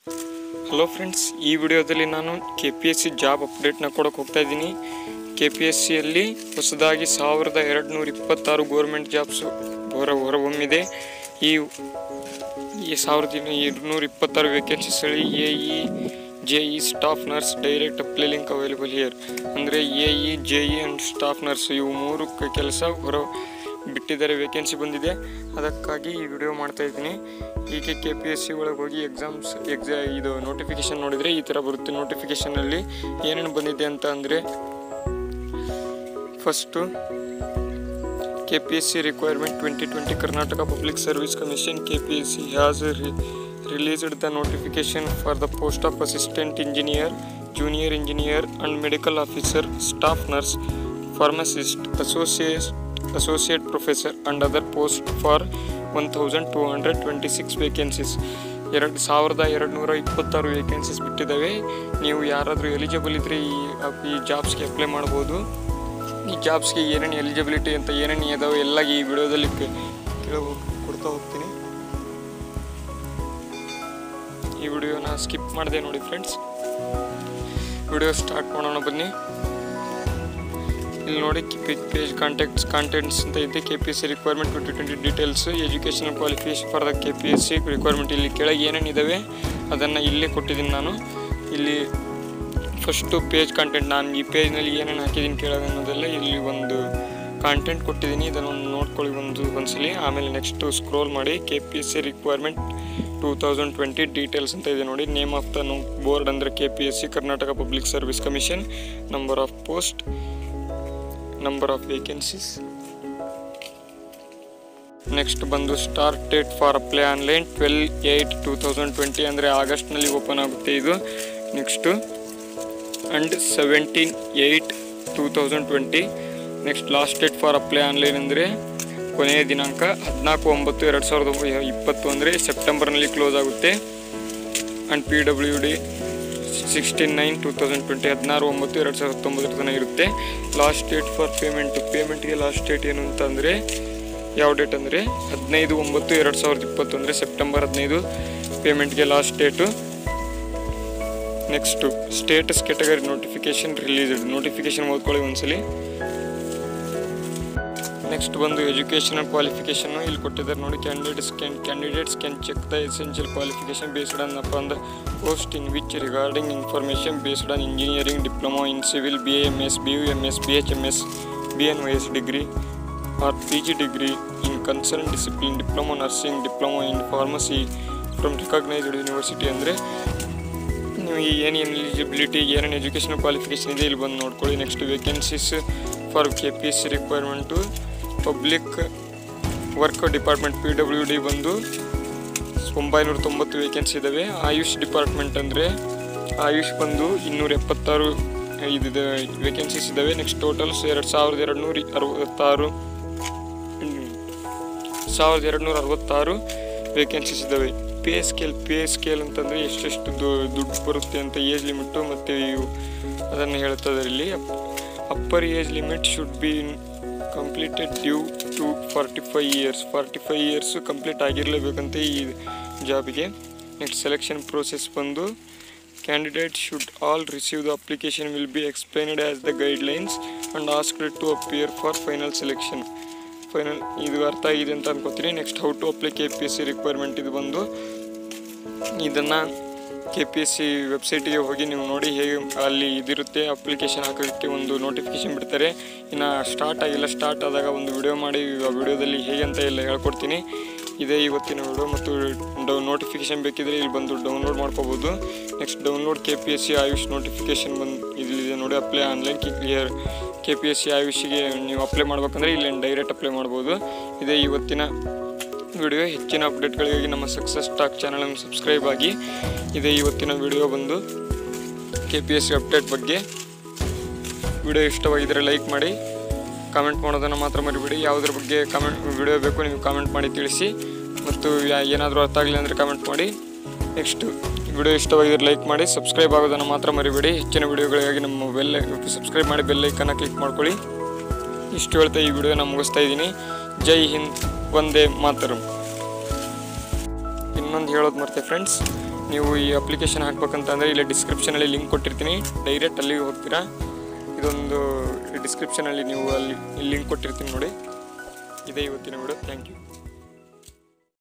hello friends ಈ ವಿಡಿಯೋದಲ್ಲಿ ನಾನು K P S C job ಅಪ್ಡೇಟ್ನ ಕೊಡೋಕೆ ಹೋಗ್ತಾ ಇದ್ದೀನಿ ಕೆ ಪಿ ಎಸ್ ಸಿಯಲ್ಲಿ ಹೊಸದಾಗಿ ಸಾವಿರದ ಎರಡು ನೂರ ಇಪ್ಪತ್ತಾರು ಗೋರ್ಮೆಂಟ್ ಜಾಬ್ಸು ಹೊರ ಹೊರಹೊಮ್ಮಿದೆ ಈ ಈ ಸಾವಿರದ ಎರಡುನೂರ ಇಪ್ಪತ್ತಾರು ವೇಕೆನ್ಸೀಸಲ್ಲಿ A E J E staff nurse direct apply link available here ಅಂದರೆ A E J E and staff nurse ಇವು ಮೂರು ಕೆಲಸ ಹೊರ ಬಿಟ್ಟಿದ್ದಾರೆ ವೇಕೆನ್ಸಿ ಬಂದಿದೆ ಅದಕ್ಕಾಗಿ ಈ ವಿಡಿಯೋ ಮಾಡ್ತಾ ಇದ್ದೀನಿ ಹೀಗೆ ಕೆ ಪಿ ಎಸ್ ಸಿ ಒಳಗೆ ಹೋಗಿ ಎಕ್ಸಾಮ್ಸ್ ಎಕ್ಸಾ ಇದು ನೋಟಿಫಿಕೇಶನ್ ನೋಡಿದರೆ ಈ ಥರ ಬರುತ್ತೆ ನೋಟಿಫಿಕೇಷನಲ್ಲಿ ಏನೇನು ಬಂದಿದೆ ಅಂತ ಅಂದರೆ first K P S C requirement twenty twenty Karnataka public service commission K P S C has released the notification for the post of assistant engineer junior engineer and medical officer staff nurse pharmacist associate associate professor and other post for one thousand two hundred twenty six vacancies ಎರಡು ಸಾವಿರದ ಎರಡು ನೂರ ಇಪ್ಪತ್ತಾರು vacancies ಬಿಟ್ಟಿದ್ದಾವೆ ನೀವು ಯಾರಾದರೂ eligible ಇದ್ದರೆ ಈ ಈ ಜಾಬ್ಸ್ಗೆ ಅಪ್ಲೈ ಮಾಡ್ಬೋದು ಈ ಜಾಬ್ಸ್ಗೆ ಏನೇನು ಎಲಿಜಿಬಿಲಿಟಿ ಅಂತ ಏನೇನು ಇದಾವೆ ಎಲ್ಲ ಈ ವಿಡಿಯೋದಲ್ಲಿ ಕೇಳ ಕೊಡ್ತಾ ಹೋಗ್ತೀನಿ ಈ ವಿಡಿಯೋನ ಸ್ಕಿಪ್ ಮಾಡಿದೆ ನೋಡಿ ಫ್ರೆಂಡ್ಸ್ ವಿಡಿಯೋ ಸ್ಟಾರ್ಟ್ ಮಾಡೋಣ ಬನ್ನಿ ಇಲ್ಲಿ ನೋಡಿ ಪೇಜ್ ಕಾಂಟ್ಯಾಕ್ಟ್ಸ್ ಕಾಂಟೆಂಟ್ಸ್ ಅಂತ ಇದೆ K P S C requirement twenty twenty details educational qualification for the K P S C requirement ಇಲ್ಲಿ ಕೆಳಗೆ ಏನೇನು ಇದ್ದಾವೆ ಅದನ್ನು ಇಲ್ಲೇ ಕೊಟ್ಟಿದ್ದೀನಿ ನಾನು ಇಲ್ಲಿ ಫಸ್ಟು ಪೇಜ್ ಕಾಂಟೆಂಟ್ ನಾನು ಈ ಪೇಜ್ನಲ್ಲಿ ಏನೇನು ಹಾಕಿದ್ದೀನಿ ಕೇಳೋದು ಅನ್ನೋದೆಲ್ಲ ಇಲ್ಲಿ ಒಂದು ಕಾಂಟೆಂಟ್ ಕೊಟ್ಟಿದ್ದೀನಿ ಇದನ್ನು ಒಂದು ನೋಡ್ಕೊಳ್ಳಿ ಒಂದು ಒಂದ್ಸಲಿ ಆಮೇಲೆ ನೆಕ್ಸ್ಟು ಸ್ಕ್ರೋಲ್ ಮಾಡಿ K P S C requirement two thousand twenty details ಅಂತ ಇದೆ ನೋಡಿ ನೇಮ್ ಆಫ್ ದ ಬೋರ್ಡ್ ಅಂದರೆ K P S C Karnataka public service commission number of post number of vacancies next ಬಂದು start date for apply online twelve eight two thousand twenty ಅಂದರೆ ಆಗಸ್ಟ್ನಲ್ಲಿ open ಆಗುತ್ತೆ ಇದು next and seventeen eight two thousand twenty next last date for apply online ಅಂದರೆ ಕೊನೆಯ ದಿನಾಂಕ ಹದಿನಾಲ್ಕು ಒಂಬತ್ತು ಎರಡು ಸಾವಿರದ ಒಂಬ- ಇಪ್ಪತ್ತು ಅಂದರೆ ಸೆಪ್ಟೆಂಬರ್ನಲ್ಲಿ ಕ್ಲೋಸ್ ಆಗುತ್ತೆ and P W D sixteen nine two thousand twenty ಹದಿನಾರು ಒಂಬತ್ತು ಎರಡು ಸಾವಿರದ ಹತ್ತೊಂಬತ್ತರ ತನಕ ಇರುತ್ತೆ ಲಾಸ್ಟ್ ಡೇಟ್ ಫಾರ್ ಪೇಮೆಂಟು ಪೇಮೆಂಟ್ಗೆ ಲಾಸ್ಟ್ ಡೇಟ್ ಏನು ಅಂತ ಅಂದರೆ ಯಾವ ಡೇಟ್ ಅಂದರೆ ಹದಿನೈದು ಒಂಬತ್ತು ಎರಡು ಸಾವಿರದ ಇಪ್ಪತ್ತು ಅಂದರೆ ಸೆಪ್ಟೆಂಬರ್ ಹದಿನೈದು ಪೇಮೆಂಟ್ಗೆ last date next status category notification released notification ಓದ್ಕೊಳ್ಳಿ ಒಂದ್ಸಲಿ ನೆಕ್ಸ್ಟ್ ಬಂದು ಎಜುಕೇಷನಲ್ ಕ್ವಾಲಿಫಿಕೇಷನ್ ಇಲ್ಲಿ ಕೊಟ್ಟಿದ್ದಾರೆ ನೋಡಿ candidates can candidates can check the essential qualification based on up on the post in which regarding information based on engineering diploma in civil B M S B U M S B H M S B N Y S degree or P G degree in concern discipline diploma nursing diploma in pharmacy from recognised university ಅಂದರೆ ನೀವು ಈ ಏನು eligibility ಏನೇನು educational qualification ಇದೆ ಇಲ್ಲಿ ಬಂದು ನೋಡ್ಕೊಳ್ಳಿ next vacancies for K P S C requirement public work department P W D ಬಂದು ಒಂಬೈನೂರ ತೊಂಬತ್ತು ವೇಕೆನ್ಸಿ ಇದ್ದಾವೆ ಆಯುಷ್ ಡಿಪಾರ್ಟ್ಮೆಂಟ್ ಅಂದರೆ ಆಯುಷ್ ಬಂದು ಇನ್ನೂರ ಎಪ್ಪತ್ತಾರು ಇದಿದೆ ವೇಕೆನ್ಸೀಸ್ ಇದ್ದಾವೆ ನೆಕ್ಸ್ಟ್ ಟೋಟಲ್ಸ್ ಎರಡು ಸಾವಿರದ ಎರಡು ನೂರ ಅರವತ್ತಾರು ಸಾವಿರದ ಎರಡು ನೂರ ಅರವತ್ತಾರು ವೇಕೆನ್ಸೀಸ್ ಇದ್ದಾವೆ ಪೇ ಸ್ಕೇಲ್ ಪೇ ಸ್ಕೇಲ್ ಅಂತಂದರೆ ಎಷ್ಟೆಷ್ಟು ದು- ದುಡ್ಡು ಬರುತ್ತೆ ಅಂತ ಏಜ್ ಲಿಮಿಟು ಮತ್ತು ಇವು ಅದನ್ನು ಹೇಳ್ತದೆ ಇಲ್ಲಿ upper age limit should be completed due to forty five years forty five years complete ಆಗಿರಲೇಬೇಕಂತ ಈ ಜಾಬಿಗೆ ನೆಕ್ಸ್ಟ್ ಸೆಲೆಕ್ಷನ್ ಪ್ರೋಸೆಸ್ ಬಂದು candidate should all receive the application will be explained as the guidelines and asked to appear for final selection final ಇದು ಅರ್ಥ ಆಗಿದೆ ಅಂತ ಅನ್ಕೋತೀನಿ next how to apply K P S C requirement ಇದು ಬಂದು ಇದನ್ನು K P S C ವೆಬ್ಸೈಟಿಗೆ ಹೋಗಿ ನೀವು ನೋಡಿ ಹೇಗೆ ಅಲ್ಲಿ ಇದಿರುತ್ತೆ ಅಪ್ಲಿಕೇಶನ್ ಹಾಕೋಕ್ಕೆ ಒಂದು ನೋಟಿಫಿಕೇಶನ್ ಬಿಡ್ತಾರೆ ಇನ್ನು ಸ್ಟಾರ್ಟ್ ಆಗಿಲ್ಲ ಸ್ಟಾರ್ಟ್ ಆದಾಗ ಒಂದು ವಿಡಿಯೋ ಮಾಡಿ ಆ ವಿಡಿಯೋದಲ್ಲಿ ಹೇಗೆ ಅಂತ ಎಲ್ಲ ಹೇಳ್ಕೊಡ್ತೀನಿ ಇದೇ ಇವತ್ತಿನ ವಿಡಿಯೋ ಮತ್ತು ಡೌ ನೋಟಿಫಿಕೇಶನ್ ಬೇಕಿದ್ರೆ ಇಲ್ಲಿ ಬಂದು ಡೌನ್ಲೋಡ್ ಮಾಡ್ಕೋಬೋದು next download K P S C AYUSH notification ಬಂದು ಇಲ್ಲಿದೆ ನೋಡಿ apply online clear K P S C ಆಯುಷಿಗೆ ನೀವು ಅಪ್ಲೈ ಮಾಡ್ಬೇಕಂದ್ರೆ ಇಲ್ಲಿ ಡೈರೆಕ್ಟ್ ಅಪ್ಲೈ ಮಾಡ್ಬೋದು ಇದೇ ಇವತ್ತಿನ ವಿಡಿಯೋ ಹೆಚ್ಚಿನ ಅಪ್ಡೇಟ್ಗಳಿಗಾಗಿ ನಮ್ಮ ಸಕ್ಸಸ್ ಟಾಕ್ ಚಾನಲನ್ನು ಸಬ್ಸ್ಕ್ರೈಬ್ ಆಗಿ ಇದೇ ಇವತ್ತಿನ ವಿಡಿಯೋ ಬಂದು K P S C update ಬಗ್ಗೆ ವಿಡಿಯೋ ಇಷ್ಟವಾಗಿದ್ದರೆ ಲೈಕ್ ಮಾಡಿ ಕಾಮೆಂಟ್ ಮಾಡೋದನ್ನು ಮಾತ್ರ ಮರಿಬೇಡಿ ಯಾವುದ್ರ ಬಗ್ಗೆ ಕಾಮೆಂಟ್ ವಿಡಿಯೋ ಬೇಕು ನೀವು ಕಾಮೆಂಟ್ ಮಾಡಿ ತಿಳಿಸಿ ಮತ್ತು ಯಾ- ಏನಾದರೂ ಅರ್ಥ ಆಗಲಿಲ್ಲ ಅಂದರೆ ಕಾಮೆಂಟ್ ಮಾಡಿ ನೆಕ್ಸ್ಟ್ ವಿಡಿಯೋ ಇಷ್ಟವಾಗಿದ್ದರೆ ಲೈಕ್ ಮಾಡಿ ಸಬ್ಸ್ಕ್ರೈಬ್ ಆಗೋದನ್ನು ಮಾತ್ರ ಮರಿಬೇಡಿ ಹೆಚ್ಚಿನ ವಿಡಿಯೋಗಳಿಗಾಗಿ ನಮ್ಮ ಬೆಲ್ ಸಬ್ಸ್ಕ್ರೈಬ್ ಮಾಡಿ ಬೆಲ್ ಐಕನ್ನ ಕ್ಲಿಕ್ ಮಾಡ್ಕೊಳ್ಳಿ ಇಷ್ಟು ಹೇಳ್ತಾ ಈ ವಿಡಿಯೋನ ಮುಗಿಸ್ತಾ ಇದ್ದೀನಿ ಜೈ ಹಿಂದ್ ಒಂದೇ ಮಾತರಂ ಇನ್ನೊಂದು ಹೇಳೋದು ಮರ್ತೆ ಫ್ರೆಂಡ್ಸ್ ನೀವು ಈ ಅಪ್ಲಿಕೇಶನ್ ಹಾಕ್ಬೇಕಂತಂದರೆ ಇಲ್ಲಿ ಡಿಸ್ಕ್ರಿಪ್ಷನಲ್ಲಿ ಲಿಂಕ್ ಕೊಟ್ಟಿರ್ತೀನಿ ಡೈರೆಕ್ಟ್ ಅಲ್ಲಿಗೆ ಹೋಗ್ತೀರಾ ಇದೊಂದು ಡಿಸ್ಕ್ರಿಪ್ಷನಲ್ಲಿ ನೀವು ಅಲ್ಲಿ ಲಿಂಕ್ ಕೊಟ್ಟಿರ್ತೀನಿ ನೋಡಿ ಇದೇ ಇವತ್ತಿನ ವಿಡಿಯೋ ಥ್ಯಾಂಕ್ ಯು